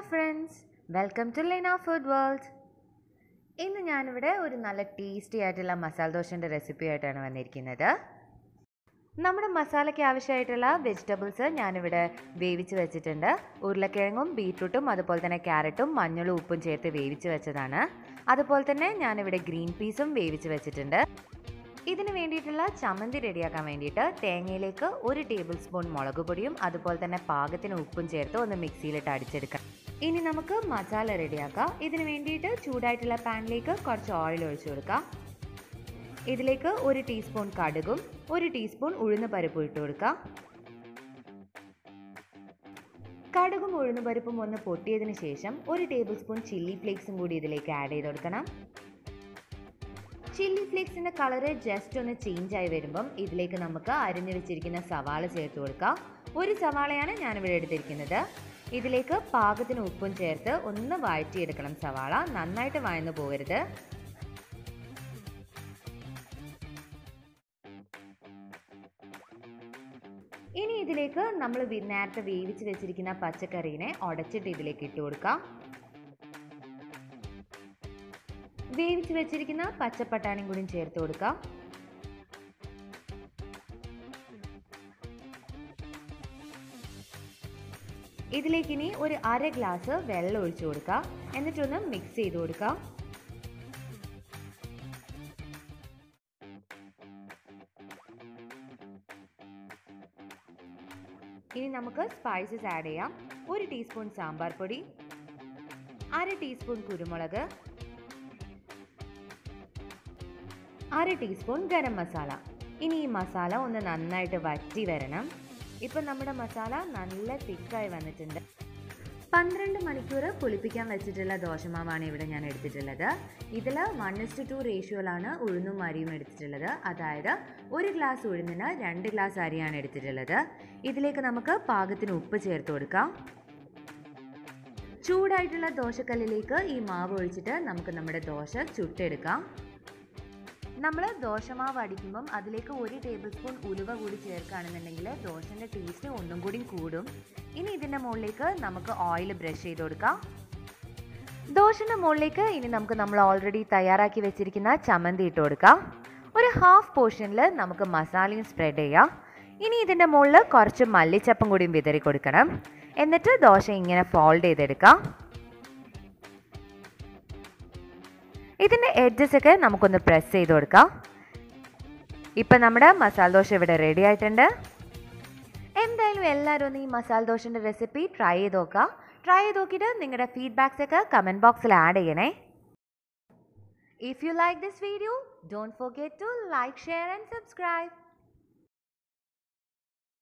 friends welcome to Laina food world ഇന്ന് ഞാനിവിടെ ഒരു നല്ല ടേസ്റ്റി ആയിട്ടുള്ള മസാല ദോശൻ്റെ റെസിപ്പി ആയിട്ടാണ് വന്നിരിക്കുന്നത് നമ്മുടെ മസാലയ്ക്ക് ആവശ്യമായിട്ടുള്ള വെജിറ്റബിൾസ് ഞാനിവിടെ വേവിച്ച് വെച്ചിട്ടുണ്ട് ഉരുളക്കിഴങ്ങും ബീട്രൂട്ടും അതുപോലെ തന്നെ ക്യാരറ്റും മഞ്ഞളും ഉപ്പും ചേർത്ത് വേവിച്ച് വെച്ചതാണ് അതുപോലെ തന്നെ ഞാനിവിടെ ഗ്രീൻ പീസും വേവിച്ച് വെച്ചിട്ടുണ്ട് ഇതിന് വേണ്ടിയിട്ടുള്ള ചമ്മന്തി റെഡിയാക്കാൻ വേണ്ടിയിട്ട് തേങ്ങയിലേക്ക് ഒരു ടേബിൾ സ്പൂൺ മുളക് പൊടിയും അതുപോലെ തന്നെ പാകത്തിന് ഉപ്പും ചേർത്ത് ഒന്ന് മിക്സിയിലിട്ട് അടിച്ചെടുക്കാം ഇനി നമുക്ക് മസാല റെഡിയാക്കാം ഇതിന് വേണ്ടിയിട്ട് ചൂടായിട്ടുള്ള പാനിലേക്ക് കുറച്ച് ഓയിൽ ഒഴിച്ചു കൊടുക്കാം ഇതിലേക്ക് ഒരു ടീസ്പൂൺ കടുകും ഒരു ടീസ്പൂൺ ഉഴുന്ന് പരിപ്പും ഇട്ട് കൊടുക്കാം കടുകും ഉഴുന്ന് പരിപ്പും ഒന്ന് പൊട്ടിയതിന് ശേഷം ഒരു ടേബിൾ സ്പൂൺ ചില്ലി ഫ്ലേക്സും കൂടി ഇതിലേക്ക് ആഡ് ചെയ്ത് കൊടുക്കണം ചില്ലി ഫ്ലേക്സിൻ്റെ കളറ് ജസ്റ്റ് ഒന്ന് ചേഞ്ച് ആയി വരുമ്പം ഇതിലേക്ക് നമുക്ക് അരിഞ്ഞു വെച്ചിരിക്കുന്ന സവാള ചേർത്ത് കൊടുക്കാം ഒരു സവാളയാണ് ഞാനിവിടെ എടുത്തിരിക്കുന്നത് ഇതിലേക്ക് പാകത്തിന് ഉപ്പും ചേർത്ത് ഒന്ന് വഴറ്റിയെടുക്കണം സവാള നന്നായിട്ട് വഴന്നു പോകരുത് ഇനി ഇതിലേക്ക് നമ്മൾ നേരത്തെ വേവിച്ച് വെച്ചിരിക്കുന്ന പച്ചക്കറീനെ ഉടച്ചിട്ട് ഇതിലേക്ക് ഇട്ട് കൊടുക്കാം വേവിച്ച് വെച്ചിരിക്കുന്ന പച്ചപ്പട്ടാണിയും കൂടി ചേർത്ത് കൊടുക്കാം ഇതിലേക്ക് ഇനി ഒരു അര ഗ്ലാസ് വെള്ളം ഒഴിച്ചു കൊടുക്കാം എന്നിട്ടൊന്ന് മിക്സ് ചെയ്ത് കൊടുക്കാം ഇനി നമുക്ക് സ്പൈസസ് ആഡ് ചെയ്യാം ഒരു ടീസ്പൂൺ സാമ്പാർ പൊടി അര ടീസ്പൂൺ കുരുമുളക് അര ടീസ്പൂൺ ഗരം മസാല ഇനി ഈ മസാല ഒന്ന് നന്നായിട്ട് വറ്റി വരണം ഇപ്പം നമ്മുടെ മസാല നല്ല തിക്കായി വന്നിട്ടുണ്ട് പന്ത്രണ്ട് മണിക്കൂർ പുളിപ്പിക്കാൻ വെച്ചിട്ടുള്ള ദോശമാവാണ് ഇവിടെ ഞാൻ എടുത്തിട്ടുള്ളത് ഇതിൽ വൺ ഇസ്റ്റ് ടു റേഷ്യോയിലാണ് ഉഴുന്നും അരിയും എടുത്തിട്ടുള്ളത് അതായത് ഒരു ഗ്ലാസ് ഉഴുന്നിന് രണ്ട് ഗ്ലാസ് അരിയാണ് എടുത്തിട്ടുള്ളത് ഇതിലേക്ക് നമുക്ക് പാകത്തിന് ഉപ്പ് ചേർത്ത് കൊടുക്കാം ചൂടായിട്ടുള്ള ദോശക്കല്ലിലേക്ക് ഈ മാവ് ഒഴിച്ചിട്ട് നമുക്ക് നമ്മുടെ ദോശ ചുട്ടെടുക്കാം നമ്മൾ ദോശമാവ് അടിക്കുമ്പം അതിലേക്ക് ഒരു ടേബിൾ സ്പൂൺ ഉലുവ കൂടി ചേർക്കുകയാണെന്നുണ്ടെങ്കിൽ ദോശൻ്റെ ടേസ്റ്റ് ഒന്നും കൂടി കൂടും ഇനി ഇതിൻ്റെ മുകളിലേക്ക് നമുക്ക് ഓയിൽ ബ്രഷ് ചെയ്ത് കൊടുക്കാം ദോശൻ്റെ മുകളിലേക്ക് ഇനി നമുക്ക് നമ്മൾ ഓൾറെഡി തയ്യാറാക്കി വെച്ചിരിക്കുന്ന ചമ്മന്തി ഇട്ട് കൊടുക്കാം ഒരു ഹാഫ് പോർഷനിൽ നമുക്ക് മസാലയും സ്പ്രെഡ് ചെയ്യാം ഇനി ഇതിൻ്റെ മുകളിൽ കുറച്ച് മല്ലിച്ചപ്പും കൂടിയും വിതറി കൊടുക്കണം എന്നിട്ട് ദോശ ഇങ്ങനെ ഫോൾഡ് ചെയ്തെടുക്കാം ഇതിൻ്റെ എഡ്ജസ് ഒക്കെ നമുക്കൊന്ന് പ്രസ് ചെയ്ത് കൊടുക്കാം ഇപ്പം നമ്മുടെ മസാല ദോശ ഇവിടെ റെഡി ആയിട്ടുണ്ട് എന്തായാലും എല്ലാവരും ഒന്ന് ഈ മസാല ദോശൻ്റെ റെസിപ്പി ട്രൈ ചെയ്ത് നോക്കുക ട്രൈ ചെയ്ത് നോക്കിയിട്ട് നിങ്ങളുടെ ഫീഡ്ബാക്സ് ഒക്കെ കമൻറ്റ് ബോക്സിൽ ആഡ് ചെയ്യണേ if you like this video don't forget to like share and subscribe